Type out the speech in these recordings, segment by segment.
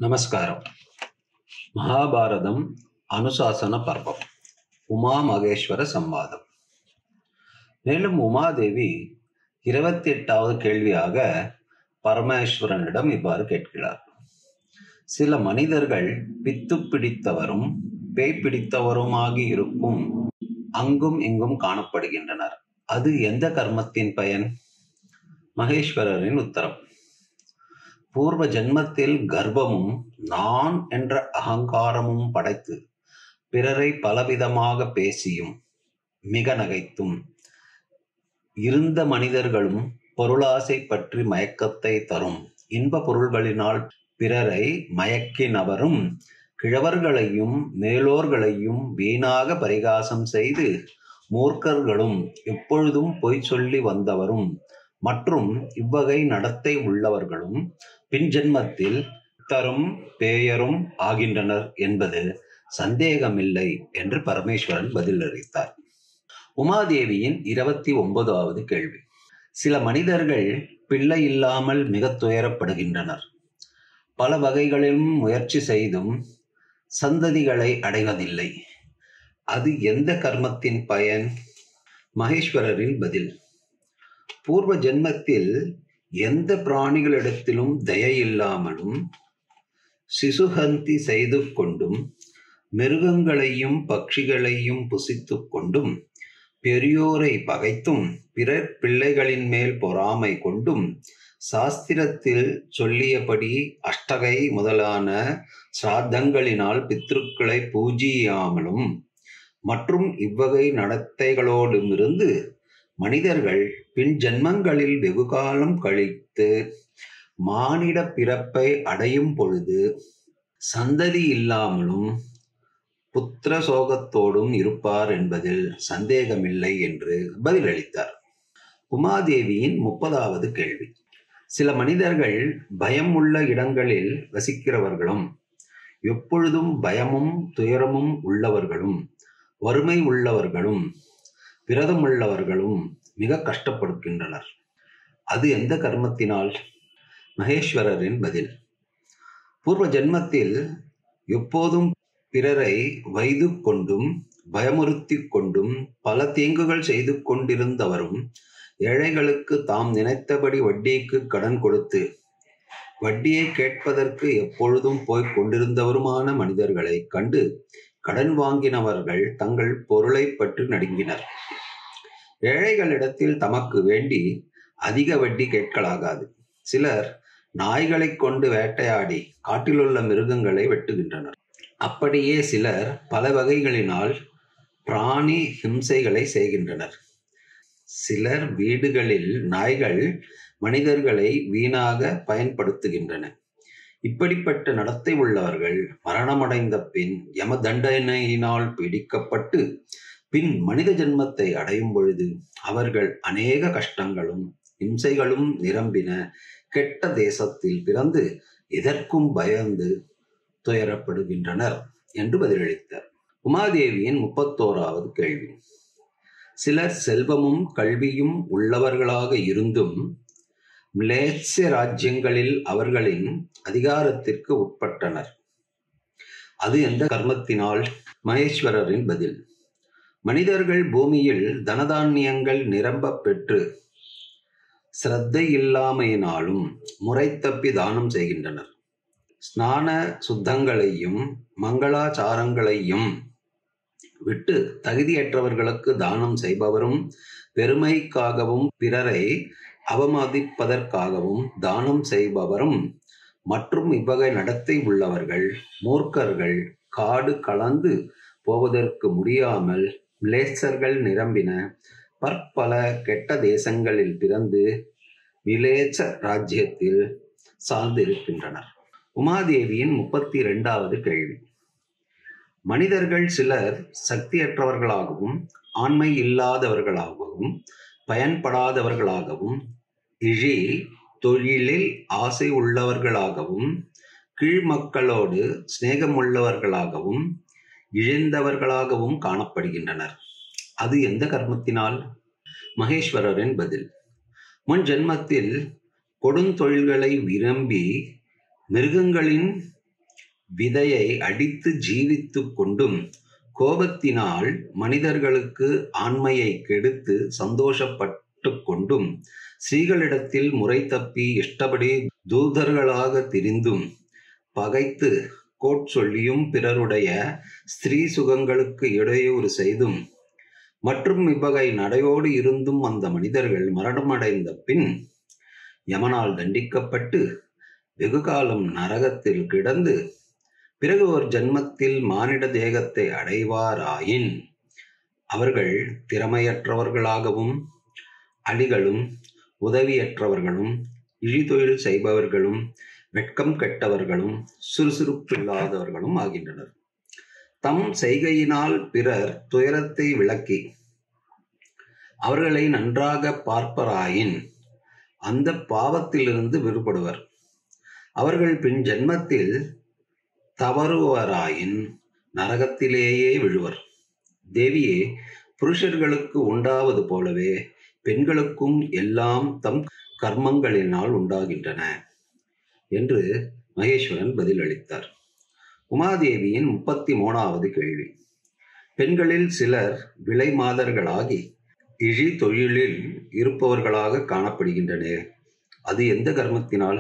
நமஸ்காரம் மகாபாரதம் அனுசாசன பர்வம் உமா மகேஸ்வர சம்வாதம் மேலும் உமாதேவி இருபத்தி எட்டாவது கேள்வியாக பரமேஸ்வரனிடம் இவ்வாறு கேட்கிறார் சில மனிதர்கள் பித்து பிடித்தவரும் பேய் பிடித்தவருமாகி இருக்கும் அங்கும் இங்கும் காணப்படுகின்றனர் அது எந்த கர்மத்தின் பயன் மகேஸ்வரரின் உத்தரம் பூர்வ ஜென்மத்தில் கர்வமும் நான் என்ற அகங்காரமும் படைத்து பிறரை பலவிதமாக பேசியும் மிக நகைத்தும் இருந்த மனிதர்களும் பொருளாசை பற்றி மயக்கத்தை தரும் இன்ப பொருள்களினால் பிறரை மயக்கினவரும் கிழவர்களையும் மேலோர்களையும் வீணாக பரிகாசம் செய்து மூர்க்கர்களும் எப்பொழுதும் பொய் சொல்லி வந்தவரும் மற்றும் இவ்வகை நடத்தை உள்ளவர்களும் பின்ஜென்மத்தில் தரும் பேயரும் ஆகின்றனர் என்பது சந்தேகமில்லை என்று பரமேஸ்வரன் பதிலளித்தார் உமாதேவியின் இருபத்தி ஒன்பதாவது கேள்வி சில மனிதர்கள் பிள்ளை இல்லாமல் மிக துயரப்படுகின்றனர் பல வகைகளிலும் முயற்சி செய்தும் சந்ததிகளை அடைவதில்லை அது எந்த கர்மத்தின் பயன் மகேஸ்வரரின் பதில் பூர்வ ஜென்மத்தில் எந்த பிராணிகளிடத்திலும் தயை இல்லாமலும் சிசுஹந்தி செய்து கொண்டும் மிருகங்களையும் பட்சிகளையும் புசித்து கொண்டும் பெரியோரை பகைத்தும் பிறர் பிள்ளைகளின் மேல் பொறாமை கொண்டும் சாஸ்திரத்தில் சொல்லியபடி அஷ்டகை முதலான சிராத்தங்களினால் பித்ருக்களை பூஜியாமலும் மற்றும் இவ்வகை நடத்தைகளோடுமிருந்து மனிதர்கள் பின் ஜென்மங்களில் வெகுகாலம் கழித்து மானிட பிறப்பை அடையும் பொழுது சந்ததி இல்லாமலும் புத்திர சோகத்தோடும் இருப்பார் என்பதில் சந்தேகமில்லை என்று பதிலளித்தார் உமாதேவியின் முப்பதாவது கேள்வி சில மனிதர்கள் பயம் உள்ள இடங்களில் வசிக்கிறவர்களும் எப்பொழுதும் பயமும் துயரமும் உள்ளவர்களும் வறுமை உள்ளவர்களும் விரதம் உள்ளவர்களும் மிக கஷ்டப்படுகின்றனர் அது எந்த கர்மத்தினால் மகேஸ்வரரின் பதில் பூர்வ ஜென்மத்தில் எப்போதும் பிறரை வைது கொண்டும் பயமுறுத்தி கொண்டும் பல தீங்குகள் செய்து கொண்டிருந்தவரும் ஏழைகளுக்கு தாம் நினைத்தபடி வட்டிக்கு கடன் கொடுத்து வட்டியை கேட்பதற்கு எப்பொழுதும் போய்க் கொண்டிருந்தவருமான மனிதர்களை கண்டு கடன் வாங்கினவர்கள் தங்கள் பொருளை பற்றி நடுங்கினர் ஏழைகளிடத்தில் தமக்கு வேண்டி அதிக வட்டி கேட்கலாகாது சிலர் நாய்களை கொண்டு வேட்டையாடி காட்டிலுள்ள மிருகங்களை வெட்டுகின்றனர் அப்படியே சிலர் பல வகைகளினால் பிராணி ஹிம்சைகளை செய்கின்றனர் சிலர் வீடுகளில் நாய்கள் மனிதர்களை வீணாக பயன்படுத்துகின்றன இப்படிப்பட்ட நடத்தை உள்ளவர்கள் மரணமடைந்த பின் யம தண்டனையினால் பிடிக்கப்பட்டு பின் மனித ஜென்மத்தை அடையும் பொழுது அவர்கள் அநேக கஷ்டங்களும் இம்சைகளும் நிரம்பின கெட்ட தேசத்தில் பிறந்து எதற்கும் பயந்து துயரப்படுகின்றனர் என்று பதிலளித்தார் உமாதேவியின் முப்பத்தோராவது கேள்வி சிலர் செல்வமும் கல்வியும் உள்ளவர்களாக இருந்தும் மிலேச்சிய ராஜ்யங்களில் அவர்களின் அதிகாரத்திற்கு உட்பட்டனர் அது எந்த கர்மத்தினால் மகேஸ்வரரின் பதில் மனிதர்கள் பூமியில் தனதானியங்கள் நிரம்ப பெற்று சிரத்தை இல்லாமையினாலும் முறை தப்பி தானம் செய்கின்றனர் ஸ்நான சுத்தங்களையும் மங்களாச்சாரங்களையும் விட்டு தகுதியற்றவர்களுக்கு தானம் செய்பவரும் பெருமைக்காகவும் பிறரை அவமதிப்பதற்காகவும் தானம் செய்பவரும் மற்றும் இவ்வகை நடத்தை உள்ளவர்கள் மூர்க்கர்கள் காடு கலந்து போவதற்கு முடியாமல் மிலேச்சர்கள் நிரம்பின பற்பல கெட்ட தேசங்களில் பிறந்து மிலேச்ச ராஜ்யத்தில் சார்ந்திருக்கின்றனர் உமாதேவியின் முப்பத்தி இரண்டாவது கேள்வி மனிதர்கள் சிலர் சக்தியற்றவர்களாகவும் ஆண்மை இல்லாதவர்களாகவும் பயன்படாதவர்களாகவும் இழி தொழிலில் ஆசை உள்ளவர்களாகவும் கீழ்மக்களோடு சிநேகமுள்ளவர்களாகவும் இழிந்தவர்களாகவும் காணப்படுகின்றனர் அது எந்த கர்மத்தினால் மகேஸ்வரரின் பதில் முன் ஜென்மத்தில் கொடுந்தொழில்களை விரும்பி மிருகங்களின் விதையை அடித்து ஜீவித்துக் கொண்டும் கோபத்தினால் மனிதர்களுக்கு ஆண்மையை கெடுத்து சந்தோஷப்பட்டு கொண்டும் ஸ்ரீகளிடத்தில் முறை தப்பி இஷ்டப்படி தூதர்களாக திரிந்தும் பகைத்து கோட் சொல்லியும் பிறருடைய ஸ்திரீ சுகங்களுக்கு இடையூறு செய்தும் மற்றும் இவ்வகை நடையோடு இருந்தும் அந்த மனிதர்கள் மரணமடைந்த பின் யமனால் தண்டிக்கப்பட்டு வெகு காலம் நரகத்தில் கிடந்து பிறகு ஒரு ஜன்மத்தில் மானிட தேகத்தை அடைவாராயின் அவர்கள் திறமையற்றவர்களாகவும் அடிகளும் உதவியற்றவர்களும் இழிதொழில் செய்பவர்களும் வெட்கம் கெட்டவர்களும் சுறுசுறுப்பில்லாதவர்களும் ஆகின்றனர் தம் செய்கையினால் பிறர் துயரத்தை விளக்கி அவர்களை நன்றாக பார்ப்பராயின் அந்த பாவத்திலிருந்து விடுபடுவர் அவர்கள் பின் ஜென்மத்தில் தவறுவராயின் நரகத்திலேயே விழுவர் தேவியே புருஷர்களுக்கு உண்டாவது போலவே பெண்களுக்கும் எல்லாம் தம் கர்மங்களினால் உண்டாகின்றன என்று மகேஸ்வரன் பதிலளித்தார் உமாதேவியின் முப்பத்தி மூணாவது கேள்வி பெண்களில் சிலர் விலை மாதர்களாகி இழி தொழிலில் இருப்பவர்களாக காணப்படுகின்றனே அது எந்த கர்மத்தினால்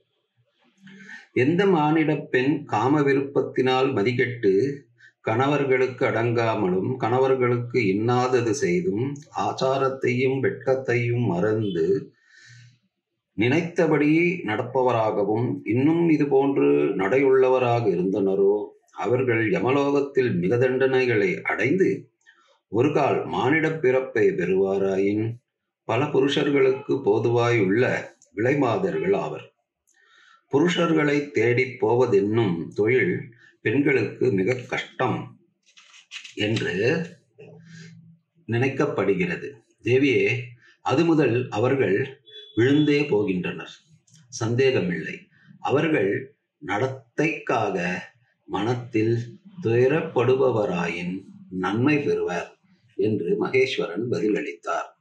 எந்த மானிட பெண் காம விருப்பத்தினால் மதிக்கெட்டு கணவர்களுக்கு அடங்காமலும் கணவர்களுக்கு இன்னாதது செய்தும் ஆச்சாரத்தையும் வெட்கத்தையும் மறந்து நினைத்தபடி நடப்பவராகவும் இன்னும் இது போன்று நடையுள்ளவராக இருந்தனரோ அவர்கள் யமலோகத்தில் மிக தண்டனைகளை அடைந்து ஒரு கால் மானிட பிறப்பை பெறுவாராயின் பல புருஷர்களுக்கு போதுவாய் உள்ள விலைமாதர்கள் ஆவர் புருஷர்களை தேடி போவதென்னும் தொழில் பெண்களுக்கு மிக கஷ்டம் என்று நினைக்கப்படுகிறது தேவியே அது முதல் அவர்கள் விழுந்தே போகின்றனர் சந்தேகமில்லை அவர்கள் நடத்தைக்காக மனத்தில் துயரப்படுபவராயின் நன்மை பெறுவர் என்று மகேஸ்வரன் பதிலளித்தார்